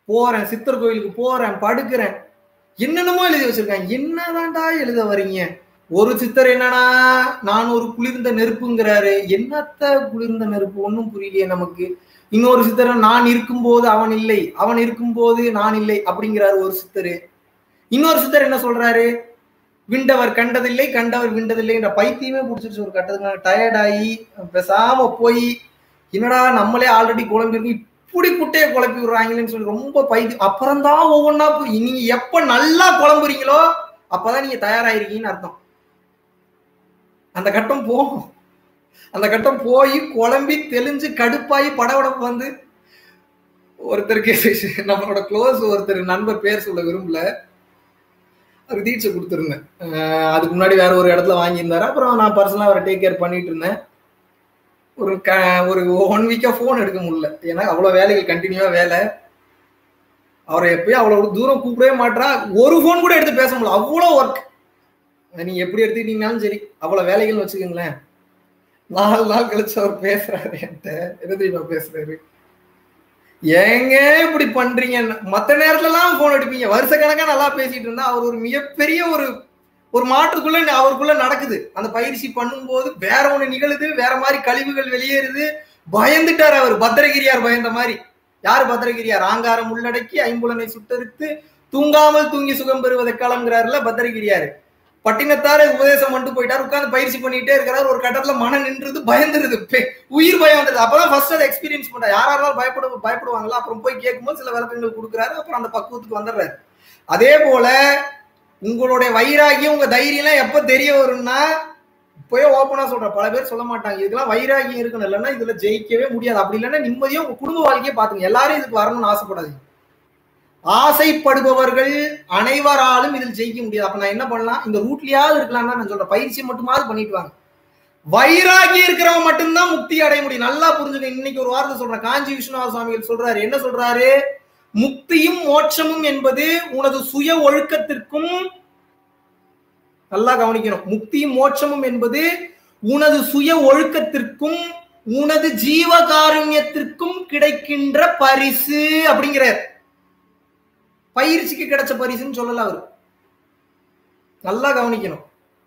போறேன் சித்தர் கோயிலுக்கு போறேன் படுக்கிறேன் என்னென்னமோ எழுதி வச்சிருக்காங்க என்னதான்டா எழுத வரீங்க ஒரு சித்தர் என்னன்னா நான் ஒரு குளிர்ந்த நெருப்புங்கிறாரு என்னத்த குளிர்ந்த நெருப்பு ஒன்றும் புரியலையே நமக்கு இன்னொரு சித்தர் நான் இருக்கும்போது அவன் இல்லை அவன் இருக்கும்போது நான் இல்லை அப்படிங்கிறாரு ஒரு சித்தரு இன்னொரு சித்தர் என்ன சொல்றாரு விண்டவர் கண்டதில்லை கண்டவர் விண்டதில்லைன்ற பைத்தியமே பிடிச்சிருச்சு ஒரு கட்டத்துக்கு டயர்டாகி பேசாம போய் என்னடா நம்மளே ஆல்ரெடி குழம்பிருக்கு இப்படி குட்டையை குழப்பி விடுறாங்களேன்னு சொல்லி ரொம்ப பைத்தியம் அப்புறம்தான் ஒவ்வொன்றா நீங்க எப்ப நல்லா குழம்புறீங்களோ அப்பதான் நீங்க தயாராயிருக்கீங்கன்னு அர்த்தம் அந்த கட்டம் போகும் அந்த கட்டம் போய் குழம்பி தெளிஞ்சு கடுப்பாயி படபடப்பு வந்து ஒருத்தருக்கு நம்மளோட க்ளோஸ் ஒருத்தர் நண்பர் பேர் சொல்ல விரும்பல அவர் தீட்சை கொடுத்துருந்தேன் அதுக்கு முன்னாடி வேற ஒரு இடத்துல வாங்கியிருந்தாரு அப்புறம் நான் பர்சனலாக அவரை டேக் கேர் பண்ணிட்டு இருந்தேன் ஒரு க ஒரு ஒன் வீக்காக ஃபோன் எடுக்க முடியல ஏன்னா அவ்வளோ வேலைகள் கண்டினியூவாக வேலை அவரை எப்பயும் அவ்வளோ தூரம் கூப்பிடவே மாட்டா ஒரு ஃபோன் கூட எடுத்து பேச முடியல அவ்வளோ ஒர்க் நீங்க எப்படி எடுத்துக்கிட்டீங்கனாலும் சரி அவ்வளோ வேலைகள்னு வச்சுக்கோங்களேன் நாலு நாள் கழிச்சு அவர் பேசுறாரு என்கிட்ட என்ன தெரியுமா பேசுறாரு ஏங்க இப்படி பண்றீங்க மத்த நேரத்துலலாம் போன் எடுப்பீங்க வருஷ கணக்கா நல்லா பேசிட்டு இருந்தா அவர் ஒரு மிகப்பெரிய ஒரு ஒரு மாற்றுக்குள்ள அவருக்குள்ள நடக்குது அந்த பயிற்சி பண்ணும்போது வேற ஒண்ணு நிகழுது வேற மாதிரி கழிவுகள் வெளியேறுது பயந்துட்டார் அவர் பத்திரகிரியார் பயந்த மாதிரி யாரு பத்திரகிரியார் ஆங்காரம் உள்ளடக்கி ஐம்புலனை சுட்டரித்து தூங்காமல் தூங்கி சுகம் பெறுவதை களம்ங்கிறாருல பத்திரகிரியாரு பட்டினத்தார உபதேசம் பண்ணிட்டு போயிட்டார் உட்காந்து பயிற்சி பண்ணிட்டே இருக்கிறார் ஒரு கட்டத்துல மனம் நின்றுது பயந்துருது உயிர் பயம் வந்தது அப்பதான் ஃபர்ஸ்ட் அதை எக்ஸ்பீரியன்ஸ் பண்றாரு யாரா இருந்தாலும் பயப்பட பயப்படுவாங்களா அப்புறம் போய் கேட்கும்போது சில விளக்கங்கள் கொடுக்குறாரு அப்புறம் அந்த பக்குவத்துக்கு வந்துடுறாரு அதே போல உங்களுடைய வைராகியம் உங்க தைரியம் எப்ப தெரிய வரும்னா இப்போயே ஓப்பனா சொல்றேன் பல பேர் சொல்ல மாட்டாங்க இதுக்கெல்லாம் வைராகியம் இருக்கணும் இல்லைன்னா இதுல ஜெயிக்கவே முடியாது அப்படி இல்லைன்னா நிம்மதியும் உங்க குடும்ப வாழ்க்கையே பாத்துங்க எல்லாரும் இதுக்கு வரணும்னு ஆசைப்படாதீங்க ஆசைப்படுபவர்கள் அனைவராலும் இதில் ஜெயிக்க முடியாது அப்ப நான் என்ன பண்ணலாம் இந்த ரூட்லயாவது இருக்கலாம்னா நான் சொல்றேன் பயிற்சி மட்டுமாவது பண்ணிட்டு வாங்க வைராகி இருக்கிறவங்க மட்டும்தான் முக்தி அடைய முடியும் நல்லா புரிஞ்சுக்க இன்னைக்கு ஒரு வார்த்தை சொல்றேன் காஞ்சி விஸ்வநாத சுவாமிகள் சொல்றாரு என்ன சொல்றாரு முக்தியும் மோட்சமும் என்பது உனது சுய ஒழுக்கத்திற்கும் நல்லா கவனிக்கணும் முக்தியும் மோட்சமும் என்பது உனது சுய ஒழுக்கத்திற்கும் உனது ஜீவகாருண்யத்திற்கும் கிடைக்கின்ற பரிசு அப்படிங்கிறார் பயிற்சிக்கு கிடைச்ச பரிசுன்னு சொல்லல அவரு நல்லா கவனிக்கணும்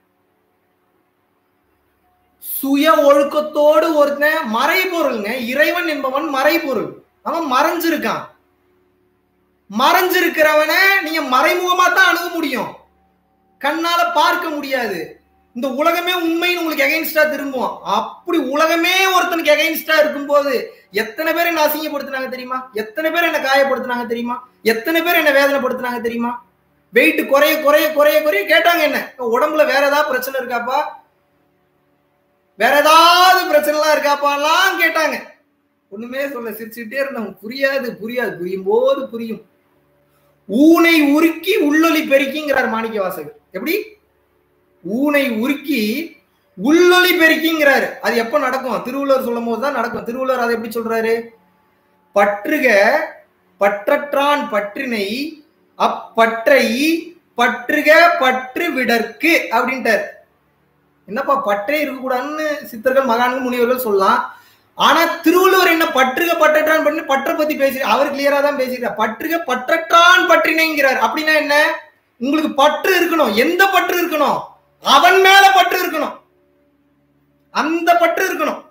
சுய ஒழுக்கத்தோடு ஒருத்தன் மறைபொருள்ங்க இறைவன் என்பவன் மறைபொருள் அவன் மறைஞ்சிருக்கான் மறைஞ்சிருக்கிறவனை நீங்க மறைமுகமா தான் அணுக முடியும் கண்ணால பார்க்க முடியாது இந்த உலகமே உண்மைன்னு உங்களுக்கு எகைன்ஸ்டா திரும்பும் அப்படி உலகமே ஒருத்தனுக்கு எகைன்ஸ்டா இருக்கும்போது எத்தனை பேர் என்ன அசிங்கப்படுத்தினாங்க தெரியுமா எத்தனை பேர் என்ன காயப்படுத்தினாங்க தெரியுமா எத்தனை பேர் என்ன வேதனைப்படுத்தினாங்க தெரியுமா வெயிட் குறைய குறைய குறைய குறைய கேட்டாங்க என்ன உடம்புல வேற ஏதாவது பிரச்சனை இருக்காப்பா வேற ஏதாவது பிரச்சனை எல்லாம் இருக்காப்பாலாம் கேட்டாங்க ஒண்ணுமே சொல்ல சிரிச்சுட்டே இருந்தவங்க புரியாது புரியாது புரியும் போது புரியும் ஊனை உருக்கி உள்ளொலி பெருக்கிங்கிறார் மாணிக்க வாசகர் எப்படி ஊனை உருக்கி உள்ளொலி பெருக்கிங்கிறாரு அது எப்ப நடக்கும் திருவள்ளுவர் சொல்லும் போது தான் நடக்கும் திருவள்ளுவர் அதை எப்படி சொல்றாரு பற்றுக பற்றற்றான் பற்றினை அப்பற்றை பற்றுக பற்று விடற்கு அப்படின்ட்டார் என்னப்பா பற்றே இருக்கக்கூடாதுன்னு சித்தர்கள் மகான்கள் முனிவர்கள் சொல்லலாம் ஆனா திருவள்ளுவர் என்ன பற்றுக பற்றற்றான் பண்ணி பற்றை பத்தி பேசி அவர் கிளியரா தான் பேசிக்கிறார் பற்றுக பற்றற்றான் பற்றினைங்கிறார் அப்படின்னா என்ன உங்களுக்கு பற்று இருக்கணும் எந்த பற்று இருக்கணும் அவன் மேல பற்று இருக்கணும் அந்த பற்று இருக்கணும்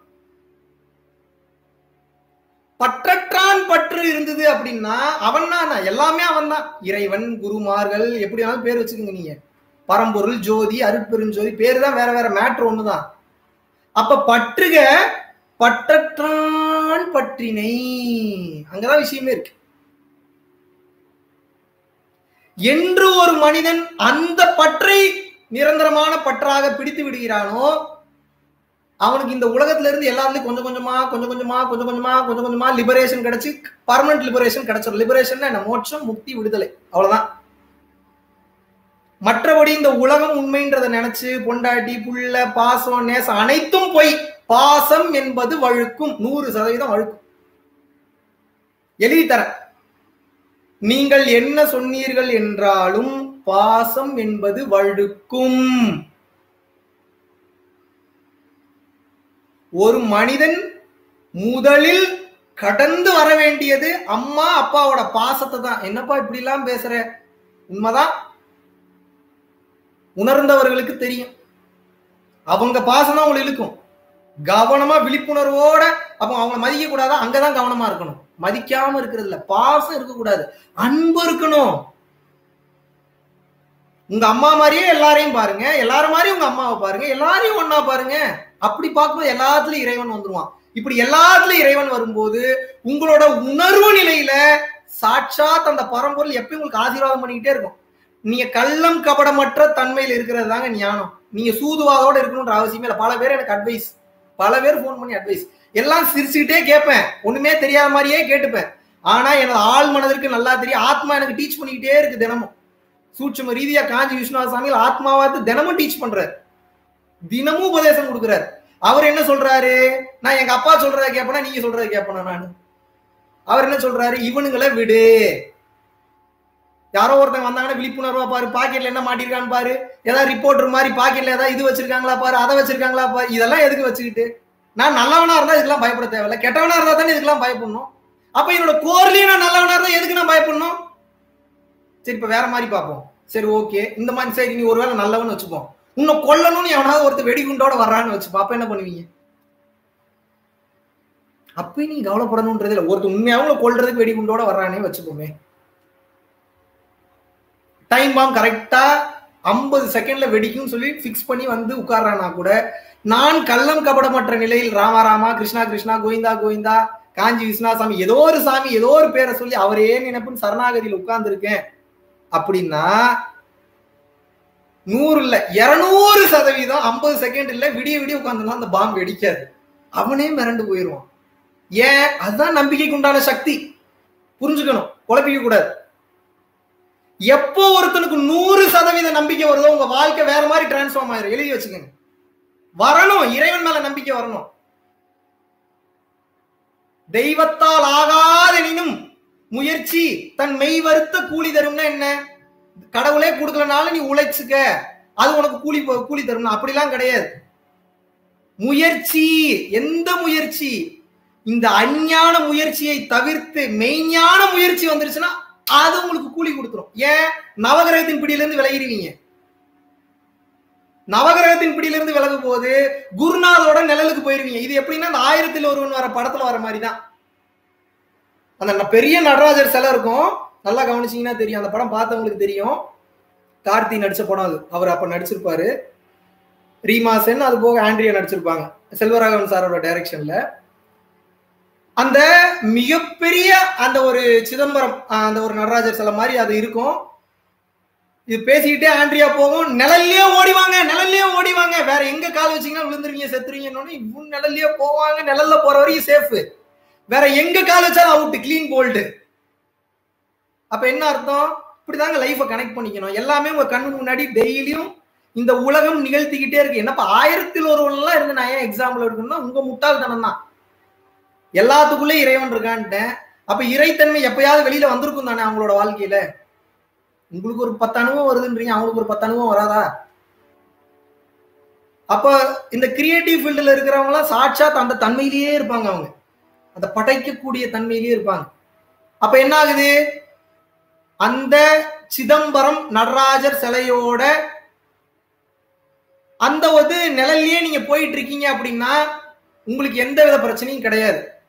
பற்றற்றான் பற்று இருந்தது அப்படின்னா அவன் தான் எல்லாமே அவன் தான் இறைவன் குருமார்கள் எப்படி வேணாலும் பேர் வச்சுக்கோங்க நீங்க பரம்பொருள் ஜோதி அருட்பெருஞ்சோதி பேர் தான் வேற வேற மேட்ரு ஒண்ணுதான் அப்ப பற்றுக பற்றற்றான் பற்றினை அங்கதான் விஷயமே இருக்கு என்று ஒரு மனிதன் அந்த பற்றை நிரந்தரமான பற்றாக பிடித்து விடுகிறானோ அவனுக்கு இந்த உலகத்துல இருந்து எல்லாத்துலயும் கொஞ்சம் கொஞ்சமா கொஞ்சம் கொஞ்சமா கொஞ்சம் கொஞ்சமா கொஞ்சம் கொஞ்சமா லிபரேஷன் கிடைச்சு பர்மனன்ட் லிபரேஷன் கிடைச்சிடும் லிபரேஷன் என்ன மோட்சம் முக்தி விடுதலை அவ்வளவுதான் மற்றபடி இந்த உலகம் உண்மைன்றத நினைச்சு பொண்டாட்டி புள்ள பாசம் நேசம் அனைத்தும் போய் பாசம் என்பது வழுக்கும் நூறு சதவீதம் வழுக்கும் எழுதி தர நீங்கள் என்ன சொன்னீர்கள் என்றாலும் பாசம் என்பது வழுக்கும் ஒரு மனிதன் முதலில் கடந்து வர வேண்டியது அம்மா அப்பாவோட பாசத்தை தான் என்னப்பா இப்படி எல்லாம் பேசுற உண்மைதான் உணர்ந்தவர்களுக்கு தெரியும் அவங்க பாசம் தான் உங்களை இழுக்கும் கவனமா விழிப்புணர்வோட அப்ப அவங்க மதிக்க கூடாதா அங்கதான் கவனமா இருக்கணும் மதிக்காம இருக்கிறது இல்ல பாசம் இருக்கக்கூடாது அன்பு இருக்கணும் உங்க அம்மா மாதிரியே எல்லாரையும் பாருங்க எல்லாரும் மாதிரியும் உங்க அம்மாவை பாருங்க எல்லாரையும் ஒன்னா பாருங்க அப்படி பார்க்கும்போது எல்லாத்துலயும் இறைவன் வந்துருவான் இப்படி எல்லாத்துலயும் இறைவன் வரும்போது உங்களோட உணர்வு நிலையில சாட்சாத் அந்த பரம்பொருள் எப்பயும் உங்களுக்கு ஆசீர்வாதம் பண்ணிக்கிட்டே இருக்கும் நீங்க கள்ளம் கபடமற்ற தன்மையில் இருக்கிறது தாங்க ஞானம் நீங்க சூதுவாதோட இருக்கணும்ன்ற அவசியமே இல்லை பல பேர் எனக்கு அட்வைஸ் பல பேர் ஃபோன் பண்ணி அட்வைஸ் எல்லாம் சிரிச்சுக்கிட்டே கேட்பேன் ஒண்ணுமே தெரியாத மாதிரியே கேட்டுப்பேன் ஆனா எனது ஆள் மனதிற்கு நல்லா தெரியும் ஆத்மா எனக்கு டீச் பண்ணிக்கிட்டே இருக்கு தினமும் சூட்சும ரீதியா காஞ்சி விஸ்வநாத சாமியில் ஆத்மாவாத்து தினமும் டீச் பண்றாரு தினமும் உபதேசம் கொடுக்குறாரு அவர் என்ன சொல்றாரு நான் எங்க அப்பா சொல்றத கேட்பேனா நீங்க சொல்றத கேட்பேனா நான் அவர் என்ன சொல்றாரு இவனுங்களை விடு யாரோ ஒருத்தங்க வந்தாங்கன்னா விழிப்புணர்வா பாரு பாக்கெட்ல என்ன மாட்டிருக்கான்னு பாரு ஏதாவது ரிப்போர்ட்டர் மாதிரி பாக்கெட்ல ஏதாவது இது வச்சிருக்காங்களா பாரு அதை வச்சிருக்காங்களா பாரு இதெல்லாம் எதுக்கு வச்சுக்கிட்டு நான் நல்லவனா இருந்தா இதுக்கெல்லாம் பயப்பட தேவையில்ல கெட்டவனா இருந்தா தானே இதுக்கெல்லாம் பயப்படணும் அப்ப என்னோட கோர்லயும் நான் நல்லவனா இருந்தா எதுக்கு நான் பயப்படணும் சரி இப்ப வேற மாதிரி பார்ப்போம் சரி ஓகே இந்த மாதிரி சரி நீ ஒருவேளை நல்லவன்னு வச்சுப்போம் இன்னும் கொல்லணும்னு எவனாவது ஒருத்தர் வெடிகுண்டோட வர்றான்னு வச்சுப்போம் அப்ப என்ன பண்ணுவீங்க அப்ப நீ கவலைப்படணும்ன்றது இல்லை ஒருத்தர் உண்மையாவும் கொல்றதுக்கு வெடிகுண்டோட வர்றானே வச்சுப்போமே டைம் பாம் கரெக்டா ஐம்பது செகண்ட்ல வெடிக்கும்னு சொல்லி ஃபிக்ஸ் பண்ணி வந்து உட்கார்றானா கூட நான் கள்ளம் கபடமற்ற நிலையில் ராமா ராமா கிருஷ்ணா கிருஷ்ணா கோவிந்தா கோவிந்தா காஞ்சி விஸ்வநாத சாமி ஏதோ ஒரு சாமி ஏதோ ஒரு பேரை சொல்லி அவரே நினைப்புன்னு சரணாகதியில் உட்கார்ந்துருக்கேன் அப்படின்னா நூறு இல்ல இருநூறு சதவீதம் ஐம்பது செகண்ட் இல்ல விடிய விடிய உட்காந்துனா அந்த பாம்பு வெடிக்காது அவனே மிரண்டு போயிடுவான் ஏன் அதுதான் நம்பிக்கைக்கு உண்டான சக்தி புரிஞ்சுக்கணும் குழப்பிக்க கூடாது எப்போ ஒருத்தனுக்கு நூறு சதவீத நம்பிக்கை வருதோ உங்க வாழ்க்கை வேற மாதிரி டிரான்ஸ்ஃபார்ம் ஆயிரும் எழுதி வச்சுக்கோங்க வரணும் இறைவன் மேல நம்பிக்கை வரணும் தெய்வத்தால் ஆகாதெனினும் முயற்சி தன் மெய் வருத்த கூலி தரும்னா என்ன கடவுளே கொடுக்கலனாலும் நீ உழைச்சுக்க அது உனக்கு கூலி கூலி தரும் அப்படிலாம் கிடையாது முயற்சி எந்த முயற்சி இந்த அஞ்ஞான முயற்சியை தவிர்த்து மெய்ஞான முயற்சி வந்துருச்சுன்னா அது உங்களுக்கு கூலி கொடுத்துரும் ஏன் நவகிரகத்தின் பிடியிலிருந்து விலகிடுவீங்க நவகிரகத்தின் பிடியிலிருந்து விலகும் போது குருநாதோட நிழலுக்கு போயிருவீங்க இது எப்படின்னா அந்த ஆயிரத்தில் ஒருவன் வர படத்துல வர மாதிரி தான் அந்த பெரிய நடராஜர் சிலை இருக்கும் நல்லா கவனிச்சீங்கன்னா தெரியும் அந்த படம் பார்த்தவங்களுக்கு தெரியும் கார்த்தி நடிச்ச படம் அது அவர் அப்ப நடிச்சிருப்பாரு ரீமா சென் அது போக ஆண்ட்ரியா நடிச்சிருப்பாங்க செல்வராகவன் சாரோட டைரக்ஷன்ல அந்த மிகப்பெரிய அந்த ஒரு சிதம்பரம் அந்த ஒரு நடராஜர் சிலை மாதிரி அது இருக்கும் இது பேசிக்கிட்டே ஆண்ட்ரியா போகும் நிழல்லயே ஓடிவாங்க நிழல்லயே ஓடிவாங்க வேற எங்க கால் வச்சீங்கன்னா விழுந்துருவீங்க செத்துருவீங்கன்னு இவன் நிழல்லயே போவாங்க நிழல்ல போற வரைக்கும் சேஃப் வேற எங்க கால் வச்சாலும் அவுட் கிளீன் போல்டு அப்ப என்ன அர்த்தம் இப்படிதாங்க லைஃபை கனெக்ட் பண்ணிக்கணும் எல்லாமே உங்க கண்ணு முன்னாடி டெய்லியும் இந்த உலகம் நிகழ்த்திக்கிட்டே இருக்கு என்னப்பா ஆயிரத்தில் ஒருவன்லாம் இருந்து நான் ஏன் எக்ஸாம்பிள் எடுக்கணும்னா உங்க முட்டாள்தனம் தான் எல்லாத்துக்குள்ளே இறைவன் இருக்கான்ட்டேன் அப்ப இறைத்தன்மை எப்பயாவது வெளியில வந்திருக்கும் தானே அவங்களோட வாழ்க்கையில உங்களுக்கு ஒரு பத்து அனுபவம் வருதுன்றீங்க அவங்களுக்கு ஒரு பத்து அனுபவம் வராதா அப்ப இந்த கிரியேட்டிவ் ஃபீல்டுல இருக்கிறவங்க எல்லாம் சாட்சாத் அந்த தன்மையிலேயே இருப்பாங்க அவங்க அந்த படைக்கக்கூடிய தன்மையிலேயே இருப்பாங்க அப்ப என்ன ஆகுது அந்த சிதம்பரம் நடராஜர் சிலையோட அந்த ஒரு நிழல்லையே நீங்க போயிட்டு இருக்கீங்க அப்படின்னா உங்களுக்கு எந்த வித பிரச்சனையும் கிடையாது